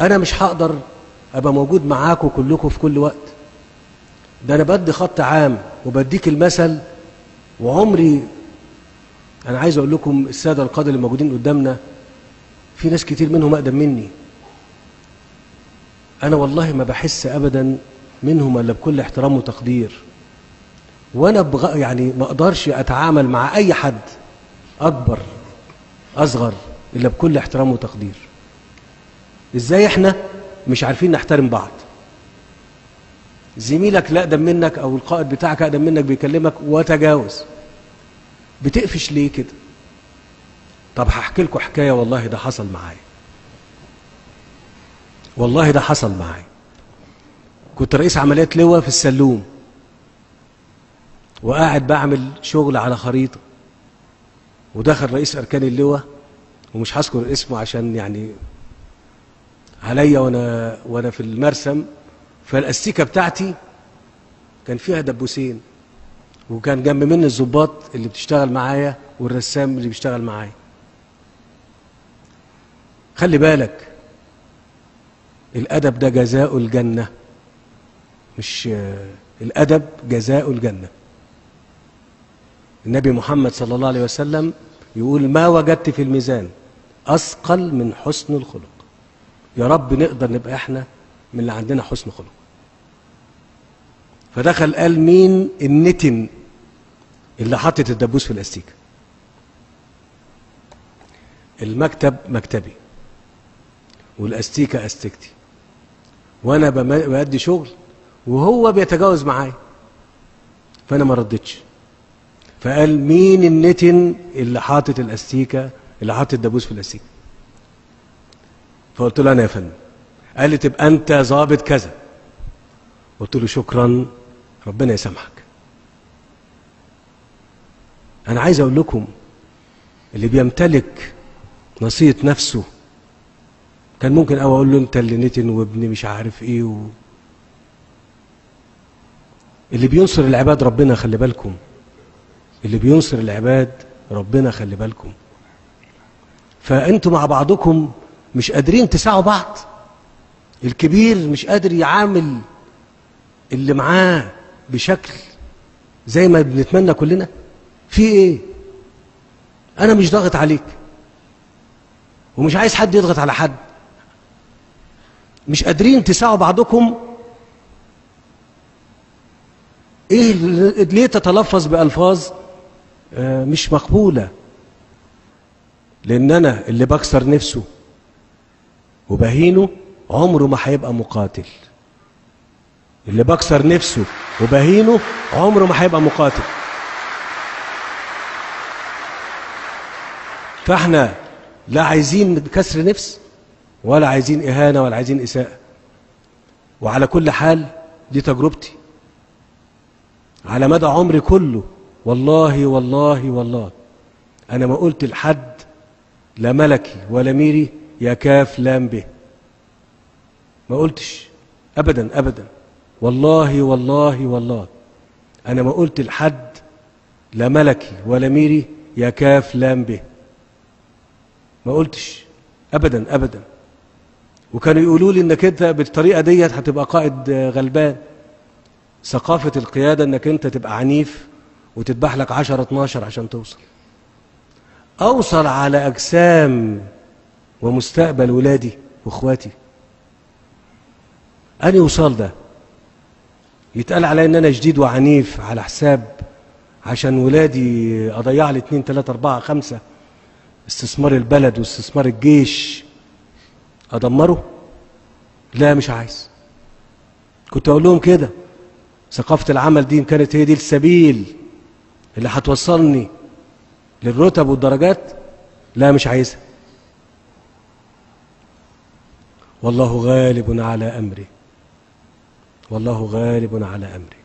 انا مش هقدر ابقى موجود معاكم كلكم في كل وقت ده انا بدي خط عام وبديك المثل وعمري انا عايز اقول لكم الساده القاده اللي موجودين قدامنا في ناس كتير منهم اقدم مني انا والله ما بحس ابدا منهم الا بكل احترام وتقدير وانا بغ... يعني ما اقدرش اتعامل مع اي حد اكبر اصغر الا بكل احترام وتقدير ازاي احنا مش عارفين نحترم بعض زميلك لا اقدم منك او القائد بتاعك اقدم منك بيكلمك وتجاوز بتقفش ليه كده طب هحكي لكم حكايه والله ده حصل معايا والله ده حصل معايا كنت رئيس عمليات لواء في السلوم وقاعد بعمل شغل على خريطه ودخل رئيس اركان اللواء ومش هذكر اسمه عشان يعني عليا وانا وانا في المرسم فالاستيكه بتاعتي كان فيها دبوسين وكان جنب مني الضباط اللي بتشتغل معايا والرسام اللي بيشتغل معايا خلي بالك الادب ده جزاء الجنه مش الادب جزاء الجنه النبي محمد صلى الله عليه وسلم يقول ما وجدت في الميزان اثقل من حسن الخلق يا رب نقدر نبقى احنا من اللي عندنا حسن خلق فدخل قال مين النتن اللي حطت الدبوس في الاستيكه المكتب مكتبي والاستيكه استيكتي وانا بادي شغل وهو بيتجاوز معايا فانا ما ردتش فقال مين النتن اللي حاطط الاستيكه اللي حاطط الدبوس في الاستيكه فقلت له انا يا فندم قال لي تبقى انت ظابط كذا قلت له شكرا ربنا يسامحك انا عايز اقول لكم اللي بيمتلك نصية نفسه كان ممكن او اقول له انت اللي نتن وابني مش عارف ايه و... اللي بينصر العباد ربنا خلي بالكم اللي بينصر العباد ربنا خلي بالكم فانتوا مع بعضكم مش قادرين تساعوا بعض الكبير مش قادر يعامل اللي معاه بشكل زي ما بنتمنى كلنا في ايه انا مش ضاغط عليك ومش عايز حد يضغط على حد مش قادرين تساعوا بعضكم ايه ليه تتلفظ بالفاظ آه مش مقبوله لان انا اللي بكسر نفسه وبهينه عمره ما هيبقى مقاتل اللي بكسر نفسه وبهينه عمره ما هيبقى مقاتل فاحنا لا عايزين كسر نفس ولا عايزين اهانه ولا عايزين اساءه وعلى كل حال دي تجربتي على مدى عمري كله والله والله والله انا ما قلت لحد لا ملكي ولا ميري يا كاف لام به ما قلتش ابدا ابدا والله والله والله انا ما قلت لحد لا ملكي ولا ميري يا كاف لام به ما قلتش ابدا ابدا وكانوا يقولوا لي انك انت بالطريقه ديت هتبقى قائد غلبان ثقافه القياده انك انت تبقى عنيف وتذبح لك 10 12 عشان توصل اوصل على اجسام ومستقبل ولادي واخواتي اني وصال ده يتقال علي ان انا جديد وعنيف على حساب عشان ولادي اضيع لي اتنين تلاته اربعه خمسه استثمار البلد واستثمار الجيش ادمره لا مش عايز كنت اقول لهم كده ثقافه العمل دي كانت هي دي السبيل اللي هتوصلني للرتب والدرجات لا مش عايزها والله غالب على امره والله غالب على امره